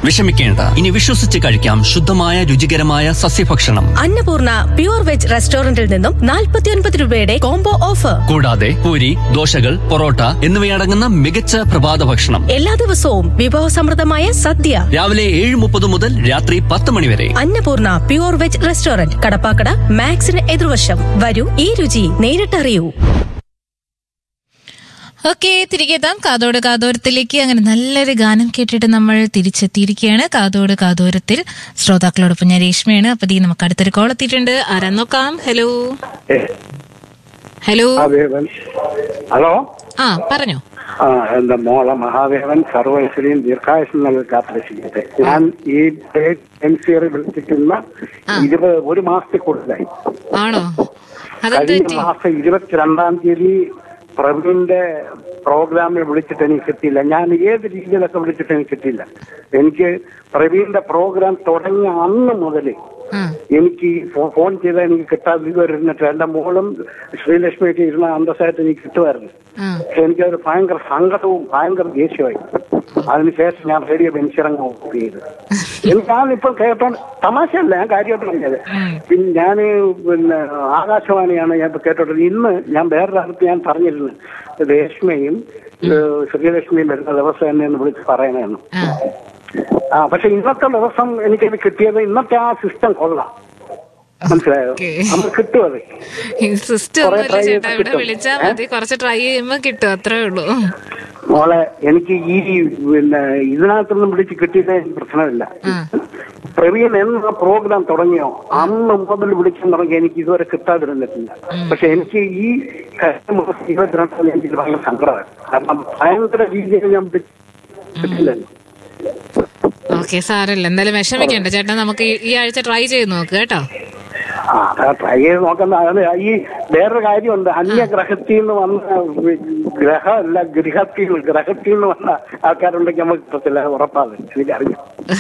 വിഷമിക്കേണ്ട ഇനി വിശ്വസിച്ച് കഴിക്കാം ശുദ്ധമായ രുചികരമായ സസ്യഭക്ഷണം അന്നപൂർണ പ്യൂർ വെജ് റെസ്റ്റോറന്റിൽ നിന്നും 49 രൂപയുടെ കോംബോ ഓഫർ കൂടാതെ പൂരി ദോശകൾ പൊറോട്ട എന്നിവയടങ്ങുന്ന മികച്ച പ്രഭാത ഭക്ഷണം എല്ലാ ദിവസവും വിഭവസമൃദ്ധമായ സദ്യ രാവിലെ ഏഴ് മുപ്പത് മുതൽ രാത്രി പത്ത് മണി വരെ Annapoorna pure veg restaurant Kadappakkada മാക്സിന് എതിർവശം വരൂ ഈ രുചി നേരിട്ടറിയൂ ഓക്കെ തിരികെ എത്താം കാതോട് കാതോരത്തിലേക്ക് അങ്ങനെ നല്ലൊരു ഗാനം കേട്ടിട്ട് നമ്മൾ തിരിച്ചെത്തിയിരിക്കുകയാണ് കാതോട് കാതോരത്തിൽ ശ്രോതാക്കളോടൊപ്പം ഞാൻ രേഷ്മയാണ് അപ്പൊ ദീ നമുക്ക് അടുത്തൊരു കോൾ എത്തിയിട്ടുണ്ട് ആരാ നോക്കാം ഹലോ ഹലോ മഹാദേവൻ ഹലോ ആ പറഞ്ഞോ ആ എന്റെ മോളെ മഹാദേവൻ സർവൈശ്വരിയും ദീർഘായുസും നൽകി കാത്തിരക്ഷിക്കട്ടെ ഞാൻ ഈ എം സി ആർ വിളിച്ചിട്ടുള്ള ഇരുപത് ഒരു മാസത്തിൽ കൂടുതലായി ആണോ അതെന്ത് കഴിഞ്ഞ പറ്റി മാസം ഇരുപത്തിരണ്ടാം തീയതി പ്രവീണിന്റെ പ്രോഗ്രാമിൽ വിളിച്ചിട്ട് എനിക്ക് കിട്ടിയില്ല ഞാൻ ഏത് രീതിയിലൊക്കെ വിളിച്ചിട്ട് എനിക്ക് കിട്ടിയില്ല എനിക്ക് പ്രവീണിന്റെ പ്രോഗ്രാം തുടങ്ങിയ അന്ന് മുതൽ ആ എനിക്ക് ഈ ഫോ- ഫോൺ ചെയ്താൽ എനിക്ക് കിട്ടാതെ ഇതുവരെ ഇരുന്നിട്ട് എന്റെ മോളും ശ്രീലക്ഷ്മിയൊക്കെ ഇരുന്ന അന്തസ്സായിട്ട് എനിക്ക് കിട്ടുമായിരുന്നു ആ പക്ഷെ എനിക്കത് ഭയങ്കര സങ്കടവും ഭയങ്കര ദേഷ്യമായി അതിനുശേഷം ഞാൻ റേഡിയോ ബെൻസിറങ്ങ് ഓഫ് ചെയ്തു എനിക്കാണിപ്പോൾ കേട്ടോ തമാശയല്ല ഞാൻ കാര്യമായിട്ട് പറഞ്ഞത് പിന്നെ ഞാൻ പിന്നെ ആകാശവാണിയാണ് ഞാൻ ഇപ്പൊ കേട്ടോട്ടത് ഇന്ന് ഞാൻ വേറൊരു അടുത്ത് ഞാൻ പറഞ്ഞിരുന്നു രേഷ്മയും ഏഹ്, ശ്രീലക്ഷ്മിയും വരുന്ന ദിവസം എന്നെ ഒന്ന് വിളിച്ച് പറയണമെന്ന് ആ ആ പക്ഷെ ഇന്നത്തെ ദിവസം എനിക്കത് കിട്ടിയത് ഇന്നത്തെ ആ സിസ്റ്റം കൊള്ളാം മനസ്സിലായോ Okay. നമുക്ക് കിട്ടും അത് ഈ സിസ്റ്റം കുറേ ഒന്നുമില്ല try ചേട്ടാ ചെയ്തിട്ട് ഇവിടെ കിട്ടും. വിളിച്ചാൽ മതി കുറച്ച് ട്രൈ ചെയ്യുമ്പോ കിട്ടും അത്രേ ഉള്ളൂ മോളെ എനിക്ക് ഈ പിന്നെ ഇതിനകത്തൊന്നും വിളിച്ച് കിട്ടിയത് എനിക്ക് പ്രശ്നമില്ല ആ പ്രവീൺ എന്ന പ്രോഗ്രാം തുടങ്ങിയോ അന്ന് മുതൽ വിളിക്കാൻ തുടങ്ങി എനിക്ക് ഇതുവരെ കിട്ടാതിരുന്നിട്ടില്ല പക്ഷെ എനിക്ക് ഈ കഴിഞ്ഞ മാസം ഇരുപത്തിരണ്ടാം എനിക്ക് ഭയങ്കര സങ്കടമായി കാരണം ഭയങ്കര രീതിയിൽ ഞാൻ വിളിച്ച് കിട്ടില്ലല്ലോ ഓക്കെ സാരല്ല എന്തായാലും വിഷമിക്കണ്ട ചേട്ടാ നമുക്ക് ഈ- ഈ ആഴ്ച ട്രൈ ചെയ്ത് നോക്ക് കേട്ടോ ആ അതാ ട്രൈ ചെയ്ത് നോക്കുന്ന അത് ഈ വേറൊരു കാര്യമുണ്ട് അന്യഗ്രഹത്തിൽ നിന്ന് വന്ന ഗ്രഹമല്ല ഗൃഹത്തിൽ നിന്ന് ഗ്രഹത്തിൽ നിന്ന് വന്ന ആൾക്കാരുണ്ടെങ്കിൽ നമുക്ക് കിട്ടത്തില്ല അത് ഉറപ്പാണ് എനിക്കറിയാം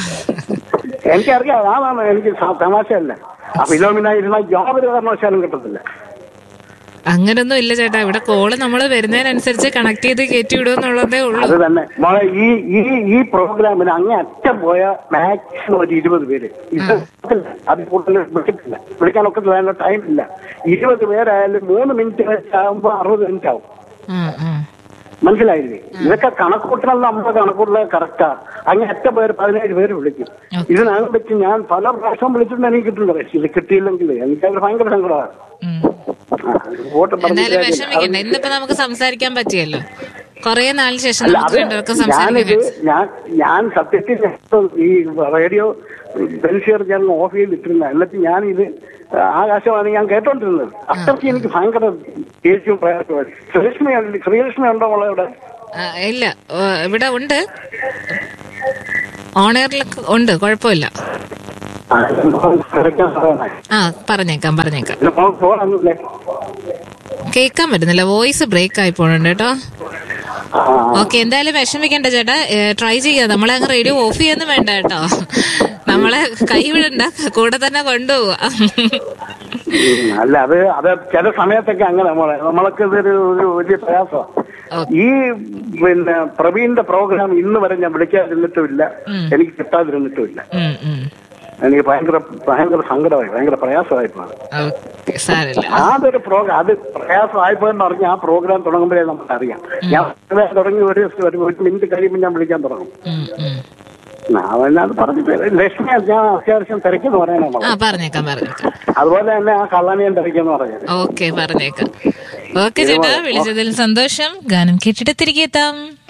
എനിക്കറിയാം അതാണ് എനിക്ക് സ- തമാശയല്ല ആ ഫിലോമിന ഇരുന്ന യാതൊരു കാരണവശാലും കിട്ടത്തില്ല അങ്ങനൊന്നും ഇല്ല ചേട്ടാ ഇവിടെ കോള് നമ്മൾ വരുന്നതിനനുസരിച്ച് കണക്ട് ചെയ്ത് കയറ്റി വിടുമെന്നുള്ളതേ ഉള്ളൂ അത് തന്നെ മോളെ ഈ ഈ ഈ പ്രോഗ്രാമിന് അങ്ങേ അറ്റം പോയ മാക്സിമം ഒരു ഇരുപത് പേര് ഇത് അത് കൂടുതൽ വിളിക്കത്തില്ല വിളിക്കാനൊക്കെ വേണ്ട ടൈം ഇല്ല ഇരുപത് പേരായാലും മൂന്ന് മിനിറ്റ് വെച്ചാകുമ്പോ അറുപത് മിനിറ്റ് ആവും ഉം, ഉം. മനസ്സിലായില്ലേ ഇതൊക്കെ കണക്കൂട്ടണം നമ്മുടെ കണക്കൂട്ടൽ കറക്റ്റാ അങ്ങ് എത്ര പേര് പതിനേഴ് പേര് വിളിക്കും ഇതിനകം വെച്ച് ഞാൻ പല പ്രാവശ്യം വിളിച്ചിട്ടുണ്ട് എനിക്ക് കിട്ടുന്നുണ്ട് പക്ഷെ ഇത് കിട്ടിയില്ലെങ്കിൽ എനിക്കത് ഭയങ്കര സങ്കടമാണ് ഉം. ആ, വോട്ട് പറഞ്ഞിട്ട് എന്തായാലും കാര്യമില്ല. വിഷമിക്കണ്ട ഇന്നിപ്പോ നമുക്ക് സംസാരിക്കാൻ പറ്റിയല്ലോ കൊറേ നാളിന് ശേഷം അല്ല നമുക്ക് അത് രണ്ടുപേർക്കും ഞാനിത് സംസാരിക്കാൻ ഞാൻ ഞാൻ സത്യത്തിൽ ഈ റേഡിയോ ബെൻഷിയർ ഞാൻ ഓഫ് ചെയ്തിട്ടിരുന്ന എന്നിട്ട് ഞാൻ ഇത് ആകാശവാണി ഞാൻ കേട്ടോണ്ടിരുന്നത് അത്രയ്ക്ക് എനിക്ക് ഭയങ്കര ദേഷ്യവും പ്രയാസമായി ശ്രീലക്ഷ്മി ശ്രീലക്ഷ്മി ഉണ്ടോ മോളെ ഇവിടെ ആ, ഇല്ല ഓ, ഇവിടെ ഉണ്ട് ഓണറിലൊക്കെ ഉണ്ട് കുഴപ്പമില്ല ആ, തിരക്കാൻ പറയണേ. ആ പറഞ്ഞേക്കാം പറഞ്ഞേക്കാം ഇത് മോൾ ഫോണൊന്നുമില്ലേ കേൾക്കാൻ പറ്റുന്നില്ല വോയിസ് ബ്രേക്ക് ആയി പോണുണ്ട് കേട്ടോ ആ, ഓക്കെ എന്തായാലും വിഷമിക്കണ്ട ചേട്ടാ ട്രൈ ചെയ്യാം നമ്മളെ അങ്ങ് റേഡിയോ ഓഫ് ചെയ്യാന്നും വേണ്ട കേട്ടോ നമ്മളെ കൈ വിടണ്ട കൂടെ തന്നെ കൊണ്ടുപോവാ ഉം, അല്ല അത് അത് ചില സമയത്തൊക്കെ അങ്ങനെ മോളെ നമ്മളൊക്കെ ഇതൊരു ഒരു വലിയ പ്രയാസമാണ് ഈ പിന്നെ പ്രവീണിന്റെ പ്രോഗ്രാം ഇന്ന് വരെ ഞാൻ വിളിക്കാതിരുന്നിട്ടുമില്ല എനിക്ക് കിട്ടാതിരുന്നിട്ടുമില്ല ഉം, ഉം. എനിക്ക് ഭയങ്കര ഭയങ്കര സങ്കടമായി ഭയങ്കര പ്രയാസമായി പോയത് ഓക്കെ സാരമില്ല അതൊരു പ്രോഗ്രാം അത് പ്രയാസമായിപ്പോയെന്ന് പറഞ്ഞാൽ ആ പ്രോഗ്രാം തുടങ്ങുമ്പോഴേ നമുക്ക് അറിയാം ഞാൻ ഇന്നലെ തുടങ്ങി ഒരു ഒരു ഒരു മിനിറ്റ് കഴിയുമ്പോൾ ഞാൻ വിളിക്കാൻ തുടങ്ങും ഉം, ഉം. ഞാൻ അത് പറഞ്ഞിട്ട് ലക്ഷ്മി ഞാൻ അത്യാവശ്യം തിരക്കെന്ന് പറയാനാ ആ മോളെ. പറഞ്ഞേക്കാം പറഞ്ഞേക്കാം അതുപോലെ തന്നെ ആ കള്ളനെ ഞാൻ തിരക്കെന്ന് പറഞ്ഞത് ഓക്കെ പറഞ്ഞേക്കാം ഓക്കെ ചേട്ടാ വിളിച്ചതിൽ സന്തോഷം ഗാനം കേട്ടിട്ട് തിരികെ എത്താം